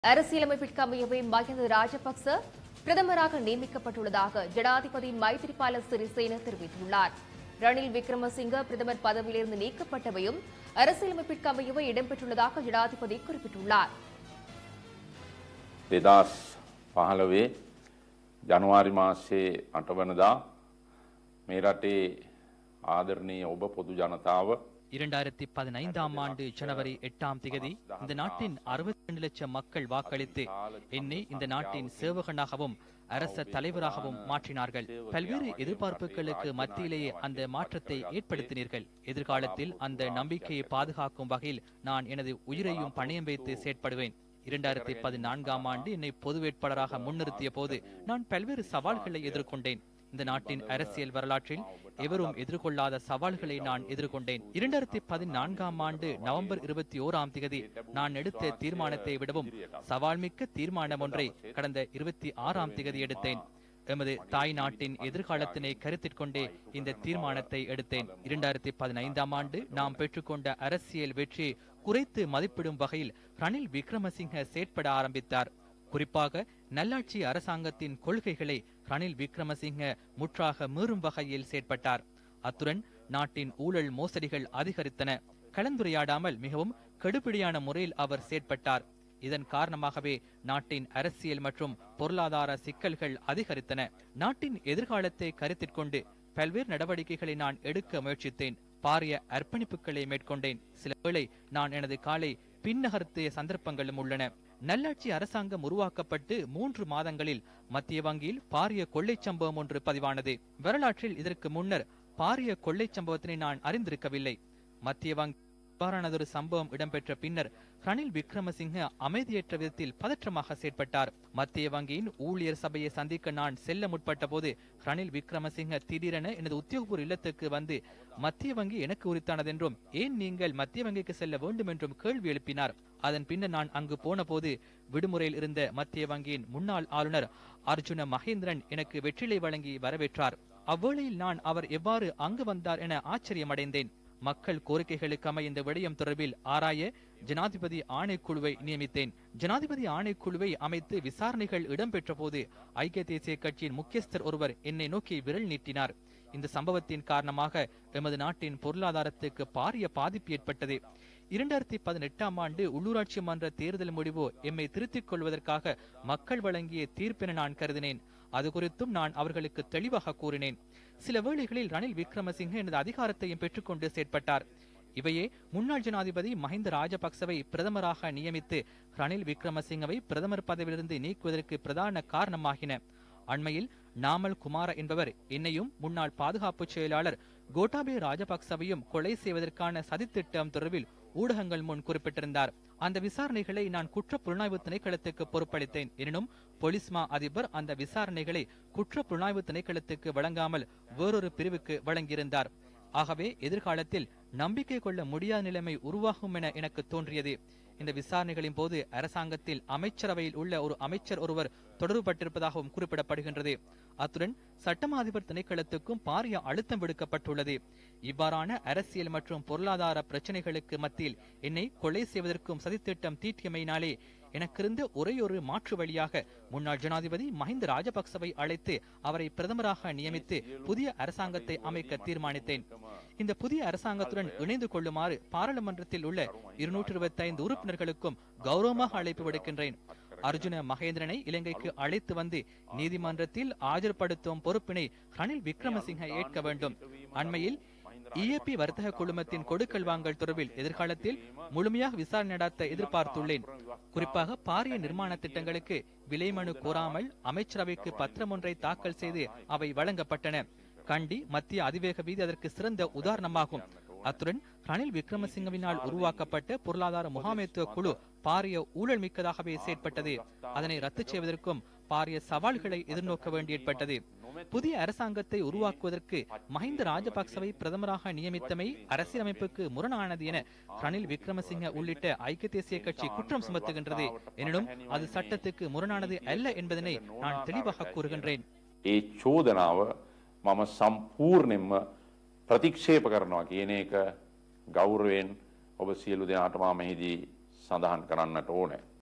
அரசியலமைப்பிற்கு அமையவே மஹிந்த ராஜபக்ச பிரதமராக நியமிக்கப்பட்டுள்ளதாக ஜனாதிபதி மைத்ரிபால சிறிசேன தெரிவித்துள்ளார் ரணில் விக்ரமசிங்க பிரதமர் பதவியிலிருந்து நீக்கப்பட்டவையும் அரசியலமைப்பிற்கு அமையவே இடம்பெற்றுள்ளதாக ஜனாதிபதி குறிப்பிட்டுள்ளார் දෙදස් පහළවේ ජනවාරි මාසේ අටවනදා මේ රටේ ආදරණීය ඔබ பொது ජනතාව இரண்டாயிரத்தி பதினைந்தாம் ஆண்டு ஜனவரி எட்டாம் திகதி இந்த நாட்டின் அறுபத்தி ரெண்டு லட்சம் மக்கள் வாக்களித்து என்னை இந்த நாட்டின் சேவகனாகவும் அரச தலைவராகவும் மாற்றினார்கள் பல்வேறு எதிர்பார்ப்புகளுக்கு மத்தியிலேயே அந்த மாற்றத்தை ஏற்படுத்தினீர்கள் எதிர்காலத்தில் அந்த நம்பிக்கையை பாதுகாக்கும் வகையில் நான் எனது உயிரையும் பணயம் வைத்து செயற்படுவேன் இரண்டாயிரத்தி பதினான்காம் ஆண்டு என்னை பொது வேட்பாளராக முன்னிறுத்திய போது நான் பல்வேறு சவால்களை எதிர்கொண்டேன் இந்த நாட்டின் அரசியல் வரலாற்றில் எவரும் எதிர்கொள்ளாத சவால்களை நான் எதிர்கொண்டேன் இரண்டாயிரத்தி பதினான்காம் ஆண்டு நவம்பர் இருபத்தி ஓராம் தேதி நான் எடுத்த தீர்மானத்தை விடவும் சவால்மிக்க தீர்மானம் ஒன்றை கடந்த இருபத்தி ஆறாம் தேதி எடுத்தேன் எமது தாய் நாட்டின் எதிர்காலத்தினை கருத்தில் கொண்டே இந்த தீர்மானத்தை எடுத்தேன் இரண்டாயிரத்தி பதினைந்தாம் ஆண்டு நாம் பெற்றுக்கொண்ட அரசியல் வெற்றியை குறைத்து மதிப்பிடும் வகையில் ரணில் விக்ரமசிங்க செயற்பட ஆரம்பித்தார் குறிப்பாக நல்லாட்சி அரசாங்கத்தின் கொள்கைகளை ரணில் விக்ரமசிங்க முற்றாக மீறும் வகையில் செயற்பட்டார் அத்துடன் நாட்டின் ஊழல் மோசடிகள் அதிகரித்தன கலந்துரையாடாமல் மிகவும் கெடுபிடியான முறையில் அவர் செயற்பட்டார் இதன் காரணமாகவே நாட்டின் அரசியல் மற்றும் பொருளாதார சிக்கல்கள் அதிகரித்தன நாட்டின் எதிர்காலத்தை கருத்தில் கொண்டு பல்வேறு நடவடிக்கைகளை நான் எடுக்க முயற்சித்தேன் பாரிய அர்ப்பணிப்புகளை மேற்கொண்டேன் சில வேளை நான் எனது காலை பின்னகர்த்திய சந்தர்ப்பங்களும் உள்ளன நல்லாட்சி அரசாங்கம் உருவாக்கப்பட்டு மூன்று மாதங்களில் மத்திய வங்கியில் பாரிய கொள்ளை சம்பவம் ஒன்று பதிவானது வரலாற்றில் இதற்கு முன்னர் பாரிய கொள்ளை சம்பவத்தினை நான் அறிந்திருக்கவில்லை மத்திய வங்கி இவ்வாறானதொரு சம்பவம் இடம்பெற்ற பின்னர் ரணில் விக்ரமசிங்க அமைதியற்ற விதத்தில் பதற்றமாக செயற்பட்டார் மத்திய வங்கியின் ஊழியர் சபையை சந்திக்க நான் செல்ல முற்பட்ட போது ரணில் விக்ரமசிங்க திடீரென எனது உத்தியோகபூர்வ இல்லத்துக்கு வந்து மத்திய வங்கி எனக்கு உரித்தானதென்றும் ஏன் நீங்கள் மத்திய வங்கிக்கு செல்ல வேண்டும் என்றும் கேள்வி எழுப்பினார் அதன் பின்னர் நான் அங்கு போன போது விடுமுறையில் இருந்த மத்திய வங்கியின் முன்னாள் ஆளுநர் அர்ஜுன மகேந்திரன் எனக்கு வெற்றிலை வழங்கி வரவேற்றார் அவ்வேளையில் நான் அவர் எவ்வாறு அங்கு வந்தார் என ஆச்சரியமடைந்தேன் மக்கள் கோரிக்கைகளுக்கு அமைய இந்த விடயம் தொடர்பில் ஆராய ஜனாதிபதி ஆணைக்குழுவை நியமித்தேன் ஜனாதிபதி ஆணைக்குழுவை அமைத்து விசாரணைகள் இடம்பெற்ற போது ஐக்கிய தேசிய கட்சியின் முக்கியஸ்தர் ஒருவர் என்னை நோக்கி விரல் நீட்டினார் இந்த சம்பவத்தின் காரணமாக எமது நாட்டின் பொருளாதாரத்துக்கு பாரிய பாதிப்பு ஏற்பட்டது இரண்டாயிரத்தி பதினெட்டாம் ஆண்டு உள்ளூராட்சி மன்ற தேர்தல் முடிவு எம்மை திருத்திக் கொள்வதற்காக மக்கள் வழங்கிய தீர்ப்பென நான் கருதினேன் அது குறித்தும் நான் அவர்களுக்கு தெளிவாக கூறினேன் சில வேளைகளில் ரணில் விக்ரமசிங்க எனது அதிகாரத்தையும் பெற்றுக்கொண்டு செயற்பட்டார் இவையே முன்னாள் ஜனாதிபதி மஹிந்த ராஜபக்சவை பிரதமராக நியமித்து ரணில் விக்ரமசிங்கவை பிரதமர் பதவியிலிருந்து நீக்குவதற்கு பிரதான காரணமாகின அண்மையில் நாமல் குமார என்பவர் என்னையும் முன்னாள் பாதுகாப்பு செயலாளர் கோட்டாபே ராஜபக்சவையும் கொலை செய்வதற்கான சதித்திட்டம் தொடர்பில் ஊடகங்கள் முன் குறிப்பிட்டிருந்தார் அந்த விசாரணைகளை நான் குற்ற புலனாய்வு திணைக்களத்துக்கு பொறுப்பளித்தேன் எனினும் பொலிஸ்மா அதிபர் அந்த விசாரணைகளை குற்ற புலனாய்வு திணைக்களத்துக்கு வழங்காமல் வேறொரு பிரிவுக்கு வழங்கியிருந்தார் ஆகவே எதிர்காலத்தில் நம்பிக்கை கொள்ள முடியாத நிலைமை உருவாகும் என எனக்கு தோன்றியது இந்த விசாரணைகளின் போது அரசாங்கத்தில் அமைச்சரவையில் உள்ள ஒரு அமைச்சர் ஒருவர் தொடர்புபட்டிருப்பதாகவும் குறிப்பிடப்படுகின்றது அத்துடன் சட்டமா அதிபர் திணைக்களத்துக்கும் பாரிய அழுத்தம் விடுக்கப்பட்டுள்ளது இவ்வாறான அரசியல் மற்றும் பொருளாதார பிரச்சனைகளுக்கு மத்தியில் என்னை கொலை செய்வதற்கும் சதித்திட்டம் தீட்டியமையினாலே எனக்கிருந்த ஒரே ஒரு மாற்று வழியாக முன்னாள் ஜனாதிபதி மஹிந்த ராஜபக்சவை அழைத்து அவரை பிரதமராக நியமித்து புதிய அரசாங்கத்தை அமைக்க தீர்மானித்தேன் இந்த புதிய அரசாங்கத்துடன் இணைந்து கொள்ளுமாறு பாராளுமன்றத்தில் உள்ள இருநூற்றி இருபத்தி ஐந்து உறுப்பினர்களுக்கும் கௌரவமாக அழைப்பு விடுக்கின்றேன் அர்ஜுன மகேந்திரனை இலங்கைக்கு அழைத்து வந்து நீதிமன்றத்தில் ஆஜர்படுத்தும் பொறுப்பினை ரணில் விக்ரமசிங்க ஏற்க வேண்டும் அண்மையில் இஏபி வர்த்தக குழுமத்தின் கொடுக்கல் வாங்கல் தொடர்பில் எதிர்காலத்தில் முழுமையாக விசாரணை நடத்த எதிர்பார்த்துள்ளேன் குறிப்பாக பாரிய நிர்மாண திட்டங்களுக்கு விலை மனு கோராமல் அமைச்சரவைக்கு பத்திரம் ஒன்றை தாக்கல் செய்து அவை வழங்கப்பட்டன கண்டி மத்திய அதிவேக வீதி அதற்கு சிறந்த உதாரணமாகும் அத்துடன் ரணில் விக்ரமசிங்கவினால் உருவாக்கப்பட்ட பொருளாதார முகாமைத்துவ குழு பாரிய ஊழல் மிக்கதாகவே செயற்பட்டது அதனை ரத்து செய்வதற்கும் பாரிய சவால்களை எதிர்நோக்க வேண்டி ஏற்பட்டது புதிய அரசாங்கத்தை உருவாக்குவதற்கு மஹிந்த ராஜபக்சவை பிரதமராக நியமித்தமை அரசியலமைப்புக்கு முரணானது என ரணில் விக்ரமசிங்க உள்ளிட்ட ஐக்கிய தேசிய கட்சி குற்றம் சுமத்துகின்றது எனினும் அது சட்டத்துக்கு முரணானது அல்ல என்பதனை நான் தெளிவாக கூறுகின்றேன் ඒ චෝදනාව මම සම්පූර්ණයෙන්ම ප්‍රතික්ෂේප කරනවා කියන එක ගෞරවෙන් ඔබ සියලු දෙනාටම මෙහිදී සඳහන් කරන්නට ඕනෑ.